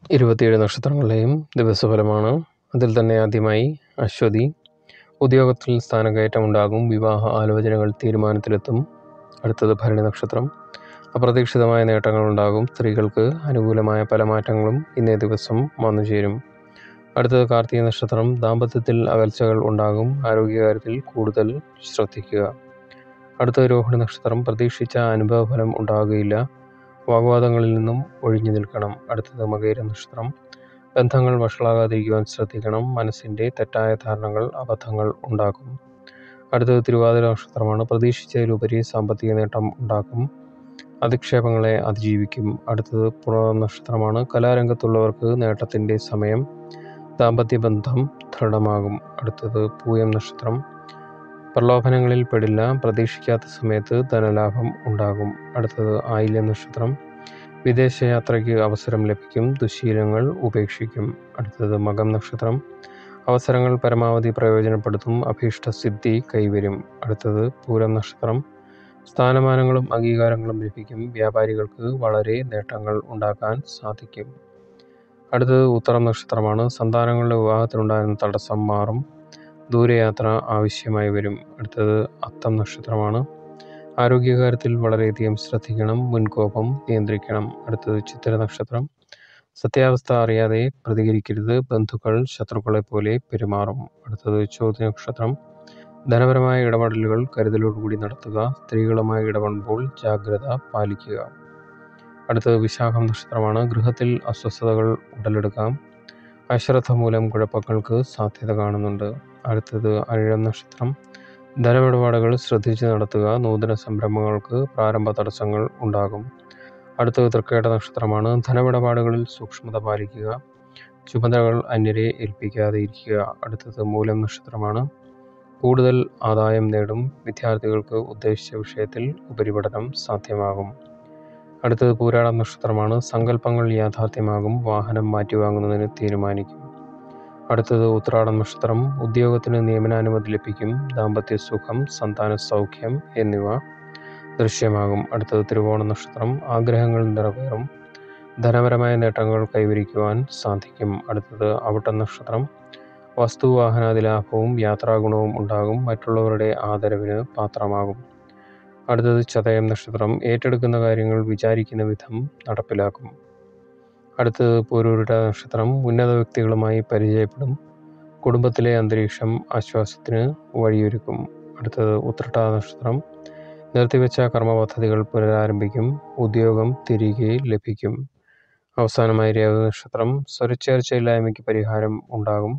ഇരുപത്തിയേഴ് നക്ഷത്രങ്ങളുടെയും ദിവസഫലമാണ് അതിൽ തന്നെ ആദ്യമായി അശ്വതി ഉദ്യോഗത്തിൽ സ്ഥാനക്കയറ്റം ഉണ്ടാകും വിവാഹ ആലോചനകൾ തീരുമാനത്തിലെത്തും അടുത്തത് ഭരണി നക്ഷത്രം അപ്രതീക്ഷിതമായ നേട്ടങ്ങൾ ഉണ്ടാകും സ്ത്രീകൾക്ക് അനുകൂലമായ പല മാറ്റങ്ങളും ഇന്നേ ദിവസം വന്നു ചേരും അടുത്തത് കാർത്തിക നക്ഷത്രം ദാമ്പത്യത്തിൽ അകൽച്ചകൾ ഉണ്ടാകും ആരോഗ്യകാര്യത്തിൽ കൂടുതൽ ശ്രദ്ധിക്കുക അടുത്തത് രോഹിണി നക്ഷത്രം പ്രതീക്ഷിച്ച അനുഭവഫലം ഉണ്ടാകുകയില്ല വാഗ്വാദങ്ങളിൽ നിന്നും ഒഴിഞ്ഞു നിൽക്കണം അടുത്തത് മകേര നക്ഷത്രം ബന്ധങ്ങൾ വഷളാകാതിരിക്കുവാൻ ശ്രദ്ധിക്കണം മനസ്സിൻ്റെ തെറ്റായ ധാരണകൾ അബദ്ധങ്ങൾ ഉണ്ടാക്കും അടുത്തത് തിരുവാതിര നക്ഷത്രമാണ് പ്രതീക്ഷിച്ചതിലുപരി സാമ്പത്തിക നേട്ടം ഉണ്ടാക്കും അധിക്ഷേപങ്ങളെ അതിജീവിക്കും അടുത്തത് പുണർ നക്ഷത്രമാണ് കലാരംഗത്തുള്ളവർക്ക് നേട്ടത്തിൻ്റെ സമയം ദാമ്പത്യ ബന്ധം ദൃഢമാകും അടുത്തത് പൂയം നക്ഷത്രം പ്രലോഭനങ്ങളിൽ പെടില്ല പ്രതീക്ഷിക്കാത്ത സമയത്ത് ധനലാഭം ഉണ്ടാകും അടുത്തത് ആയില്യ നക്ഷത്രം വിദേശയാത്രയ്ക്ക് അവസരം ലഭിക്കും ദുശീലങ്ങൾ ഉപേക്ഷിക്കും അടുത്തത് മകം നക്ഷത്രം അവസരങ്ങൾ പരമാവധി പ്രയോജനപ്പെടുത്തും അഭീഷ്ടസിദ്ധി കൈവരും അടുത്തത് പൂരം നക്ഷത്രം സ്ഥാനമാനങ്ങളും അംഗീകാരങ്ങളും ലഭിക്കും വ്യാപാരികൾക്ക് വളരെ നേട്ടങ്ങൾ ഉണ്ടാക്കാൻ സാധിക്കും അടുത്തത് ഉത്തരം നക്ഷത്രമാണ് സന്താനങ്ങളുടെ വിവാഹത്തിനുണ്ടായിരുന്ന തടസ്സം മാറും ദൂരയാത്ര ആവശ്യമായി വരും അടുത്തത് അത്തം നക്ഷത്രമാണ് ആരോഗ്യകാര്യത്തിൽ വളരെയധികം ശ്രദ്ധിക്കണം മുൻകോപം നിയന്ത്രിക്കണം അടുത്തത് ചിത്തിര നക്ഷത്രം സത്യാവസ്ഥ അറിയാതെ പ്രതികരിക്കരുത് ബന്ധുക്കൾ ശത്രുക്കളെ പോലെ പെരുമാറും അടുത്തത് ചോദ്യ നക്ഷത്രം ധനപരമായ ഇടപെടലുകൾ കരുതലോടുകൂടി നടത്തുക സ്ത്രീകളുമായി ഇടപെടുമ്പോൾ ജാഗ്രത പാലിക്കുക അടുത്തത് വിശാഖം നക്ഷത്രമാണ് ഗൃഹത്തിൽ അസ്വസ്ഥതകൾ ഉടലെടുക്കാം അശ്രദ്ധ മൂലം കുഴപ്പങ്ങൾക്ക് സാധ്യത കാണുന്നുണ്ട് അടുത്തത് അഴിഴം നക്ഷത്രം ധനമിടപാടുകൾ ശ്രദ്ധിച്ച് നടത്തുക നൂതന സംരംഭങ്ങൾക്ക് പ്രാരംഭ തടസ്സങ്ങൾ ഉണ്ടാകും അടുത്തത് തൃക്കേട്ട നക്ഷത്രമാണ് ധനമിടപാടുകളിൽ സൂക്ഷ്മത പാലിക്കുക ചുമതലകൾ അന്യരെ ഏൽപ്പിക്കാതെ ഇരിക്കുക അടുത്തത് മൂലം നക്ഷത്രമാണ് കൂടുതൽ ആദായം നേടും വിദ്യാർത്ഥികൾക്ക് ഉദ്ദേശിച്ച വിഷയത്തിൽ ഉപരിപഠനം സാധ്യമാകും അടുത്തത് പൂരാടം നക്ഷത്രമാണ് സങ്കല്പങ്ങൾ യാഥാർത്ഥ്യമാകും വാഹനം മാറ്റിവാങ്ങുന്നതിന് തീരുമാനിക്കും അടുത്തത് ഉത്രാടം നക്ഷത്രം ഉദ്യോഗത്തിന് നിയമനാനുമതി ലഭിക്കും ദാമ്പത്യ സുഖം സന്താന സൗഖ്യം എന്നിവ ദൃശ്യമാകും അടുത്തത് തിരുവോണ നക്ഷത്രം ആഗ്രഹങ്ങൾ നിറവേറും ധനപരമായ നേട്ടങ്ങൾ കൈവരിക്കുവാൻ സാധിക്കും അടുത്തത് അവിട്ട നക്ഷത്രം വസ്തുവാഹനാദി ലാഭവും യാത്രാഗുണവും ഉണ്ടാകും മറ്റുള്ളവരുടെ ആദരവിന് പാത്രമാകും അടുത്തത് ചതയം നക്ഷത്രം ഏറ്റെടുക്കുന്ന കാര്യങ്ങൾ വിചാരിക്കുന്ന വിധം നടപ്പിലാക്കും അടുത്തത് പൂരൂരുട നക്ഷത്രം ഉന്നത വ്യക്തികളുമായി പരിചയപ്പെടും കുടുംബത്തിലെ അന്തരീക്ഷം ആശ്വാസത്തിന് വഴിയൊരുക്കും അടുത്തത് ഉത്രട്ട നക്ഷത്രം നിർത്തിവെച്ച കർമ്മ പദ്ധതികൾ പുനരാരംഭിക്കും ഉദ്യോഗം തിരികെ ലഭിക്കും അവസാനമായി രേവ നക്ഷത്രം സ്വരച്ചേർച്ചയില്ലായ്മയ്ക്ക് പരിഹാരം ഉണ്ടാകും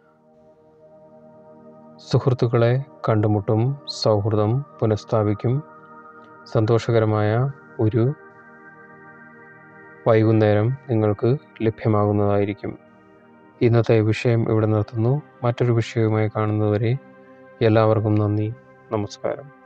സുഹൃത്തുക്കളെ കണ്ടുമുട്ടും സൗഹൃദം പുനഃസ്ഥാപിക്കും സന്തോഷകരമായ ഒരു വൈകുന്നേരം നിങ്ങൾക്ക് ലഭ്യമാകുന്നതായിരിക്കും ഇന്നത്തെ വിഷയം ഇവിടെ നിർത്തുന്നു മറ്റൊരു വിഷയവുമായി കാണുന്നതുവരെ എല്ലാവർക്കും നന്ദി നമസ്കാരം